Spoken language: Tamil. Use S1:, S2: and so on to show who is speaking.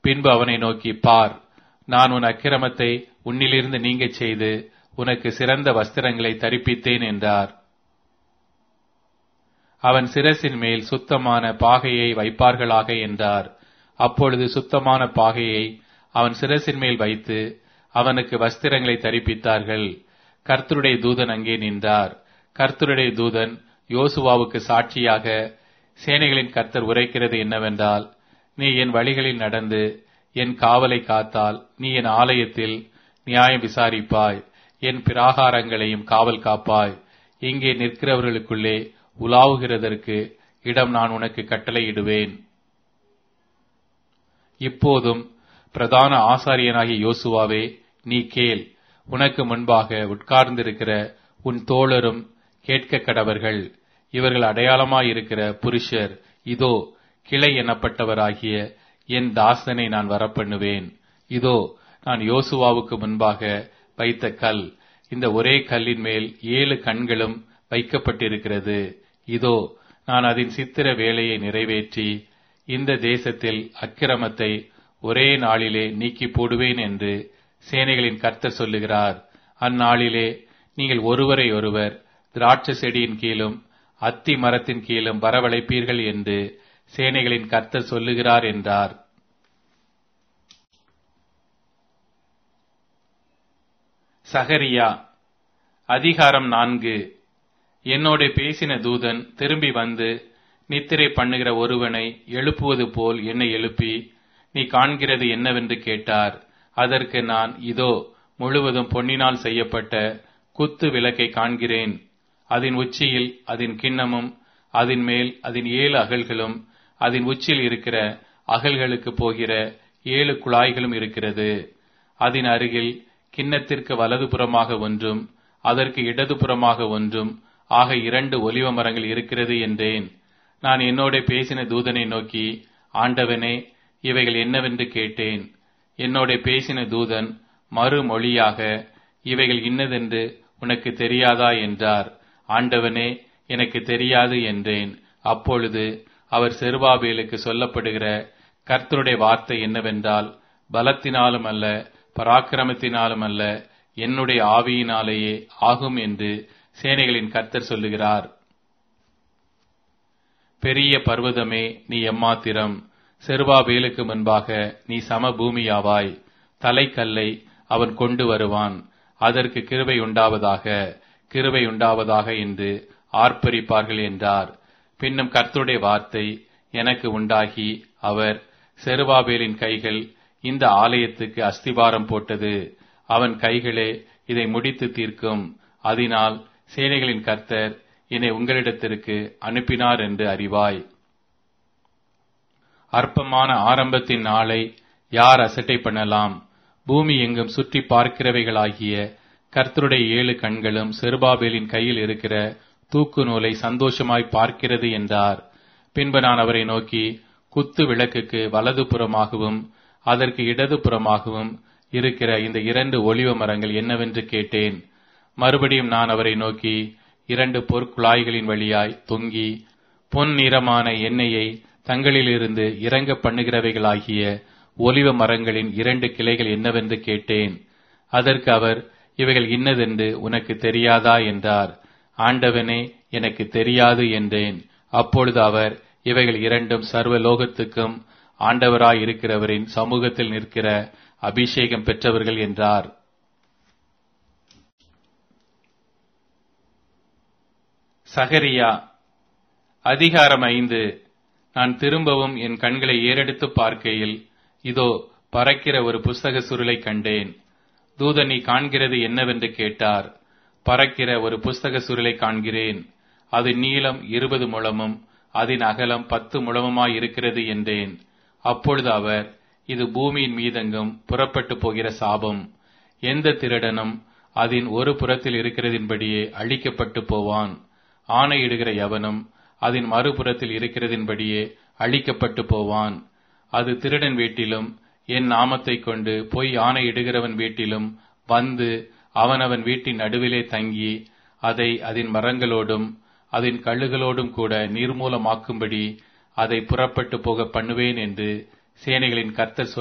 S1: பின்பு அவனை நோக்கி பார் நான் உன் அக்கிரமத்தை உன்னிலிருந்து நீங்கச் செய்து உனக்கு சிறந்த வஸ்திரங்களை தரிப்பித்தேன் என்றார் அவன் சிரசின் மேல் சுத்தமான பாகையை வைப்பார்களாக என்றார் அப்பொழுது சுத்தமான பாகையை அவன் சிரசின் மேல் வைத்து அவனுக்கு வஸ்திரங்களை தரிப்பித்தார்கள் கர்த்தருடைய தூதன் அங்கே நின்றார் கர்த்தருடைய தூதன் யோசுவாவுக்கு சாட்சியாக சேனைகளின் கர்த்தர் உரைக்கிறது என்னவென்றால் நீ என் வழிகளில் நடந்து என் காவலை காத்தால் நீ என் ஆலயத்தில் நியாயம் விசாரிப்பாய் என் பிராகாரங்களையும் காவல் காப்பாய் இங்கே நிற்கிறவர்களுக்குள்ளே உலாவுகிறதற்கு இடம் நான் உனக்கு கட்டளையிடுவேன் இப்போதும் பிரதான ஆசாரியனாகிய யோசுவாவே நீ கேள் உனக்கு முன்பாக உட்கார்ந்திருக்கிற உன் தோழரும் கேட்க கடவர்கள் இவர்கள் அடையாளமாயிருக்கிற புருஷர் இதோ கிளை எனப்பட்டவராகிய என் தாசனை நான் வரப்பண்ணுவேன் இதோ நான் யோசுவாவுக்கு முன்பாக வைத்த கல் இந்த ஒரே கல்லின் மேல் ஏழு கண்களும் வைக்கப்பட்டிருக்கிறது இதோ நான் அதன் சித்திர வேலையை நிறைவேற்றி இந்த தேசத்தில் அக்கிரமத்தை ஒரே நாளிலே நீக்கி போடுவேன் என்று சேனைகளின் கர்த்தர் சொல்லுகிறார் அந்நாளிலே நீங்கள் ஒருவரை ஒருவர் திராட்சை செடியின் கீழும் அத்தி மரத்தின் கீழும் வரவழைப்பீர்கள் என்று சேனைகளின் கர்த்தர் சொல்லுகிறார் என்றார் சகரியா அதிகாரம் நான்கு என்னோட பேசின தூதன் திரும்பி வந்து நித்திரை பண்ணுகிற ஒருவனை எழுப்புவது போல் என்னை எழுப்பி நீ காண்கிறது என்னவென்று கேட்டார் அதற்கு நான் இதோ முழுவதும் பொன்னினால் செய்யப்பட்ட குத்து விளக்கை காண்கிறேன் அதன் உச்சியில் அதன் கிண்ணமும் அதன் மேல் அதன் ஏழு அகல்களும் அதன் உச்சியில் இருக்கிற அகல்களுக்கு போகிற ஏழு குழாய்களும் இருக்கிறது அதன் அருகில் கிண்ணத்திற்கு வலதுபுறமாக ஒன்றும் அதற்கு இடதுபுறமாக ஒன்றும் ஆக இரண்டு ஒலிவ மரங்கள் இருக்கிறது என்றேன் நான் என்னோட பேசின தூதனை நோக்கி ஆண்டவனே இவைகள் என்னவென்று கேட்டேன் என்னோட பேசின தூதன் மறுமொழியாக இவைகள் இன்னதென்று உனக்கு தெரியாதா என்றார் ஆண்டவனே எனக்கு தெரியாது என்றேன் அப்பொழுது அவர் செருபாபேலுக்கு சொல்லப்படுகிற கர்த்தருடைய வார்த்தை என்னவென்றால் பலத்தினாலும் அல்ல பராக்கிரமத்தினாலும் அல்ல என்னுடைய ஆவியினாலேயே ஆகும் என்று சேனைகளின் கர்த்தர் சொல்லுகிறார் பெரிய பர்வதமே நீ எம்மாத்திரம் செருபாபேலுக்கு முன்பாக நீ சமபூமியாவாய் தலைக்கல்லை அவன் கொண்டு வருவான் அதற்கு கிருபை உண்டாவதாக கிருபை உண்டாவதாக என்று ஆர்ப்பரிப்பார்கள் என்றார் பின்னும் கர்த்தருடைய வார்த்தை எனக்கு உண்டாகி அவர் செருபாபேலின் கைகள் இந்த ஆலயத்துக்கு அஸ்திபாரம் போட்டது அவன் கைகளே இதை முடித்து தீர்க்கும் அதனால் சேனைகளின் கர்த்தர் என்னை உங்களிடத்திற்கு அனுப்பினார் என்று அறிவாய் அற்பமான ஆரம்பத்தின் நாளை யார் அசட்டை பண்ணலாம் பூமி எங்கும் சுற்றி பார்க்கிறவைகளாகிய கர்த்தருடைய ஏழு கண்களும் செருபாபேலின் கையில் இருக்கிற தூக்கு நூலை சந்தோஷமாய் பார்க்கிறது என்றார் பின்பு நான் அவரை நோக்கி குத்து விளக்குக்கு வலது புறமாகவும் அதற்கு இடது புறமாகவும் இருக்கிற இந்த இரண்டு ஒளிவ மரங்கள் என்னவென்று கேட்டேன் மறுபடியும் நான் அவரை நோக்கி இரண்டு பொற்குழாய்களின் வழியாய் தொங்கி பொன் நிறமான எண்ணெயை தங்களிலிருந்து இறங்க பண்ணுகிறவைகளாகிய ஒலிவ மரங்களின் இரண்டு கிளைகள் என்னவென்று கேட்டேன் அதற்கு அவர் இவைகள் இன்னதென்று உனக்கு தெரியாதா என்றார் ஆண்டவனே எனக்கு தெரியாது என்றேன் அப்பொழுது அவர் இவைகள் இரண்டும் சர்வ லோகத்துக்கும் ஆண்டவராய் இருக்கிறவரின் சமூகத்தில் நிற்கிற அபிஷேகம் பெற்றவர்கள் என்றார் சகரியா அதிகாரம் ஐந்து நான் திரும்பவும் என் கண்களை ஏறெடுத்து பார்க்கையில் இதோ பறக்கிற ஒரு புஸ்தக சுருளை கண்டேன் தூதன் நீ காண்கிறது என்னவென்று கேட்டார் பறக்கிற ஒரு புஸ்தக சுருளை காண்கிறேன் அது நீளம் இருபது முழமும் அதன் அகலம் பத்து முழமுமாய் இருக்கிறது என்றேன் அப்பொழுது அவர் இது பூமியின் மீதெங்கும் புறப்பட்டு போகிற சாபம் எந்த திருடனும் அதன் ஒரு புறத்தில் இருக்கிறதின்படியே அழிக்கப்பட்டு போவான் ஆணையிடுகிற எவனும் அதன் மறுபுறத்தில் இருக்கிறதின்படியே அழிக்கப்பட்டு போவான் அது திருடன் வீட்டிலும் என் நாமத்தை கொண்டு பொய் ஆணையிடுகிறவன் வீட்டிலும் வந்து அவனவன் வீட்டின் நடுவிலே தங்கி அதை அதன் மரங்களோடும் அதன் கழுகளோடும் கூட நீர்மூலமாக்கும்படி அதை புறப்பட்டு போக பண்ணுவேன் என்று சேனைகளின் கர்த்தர்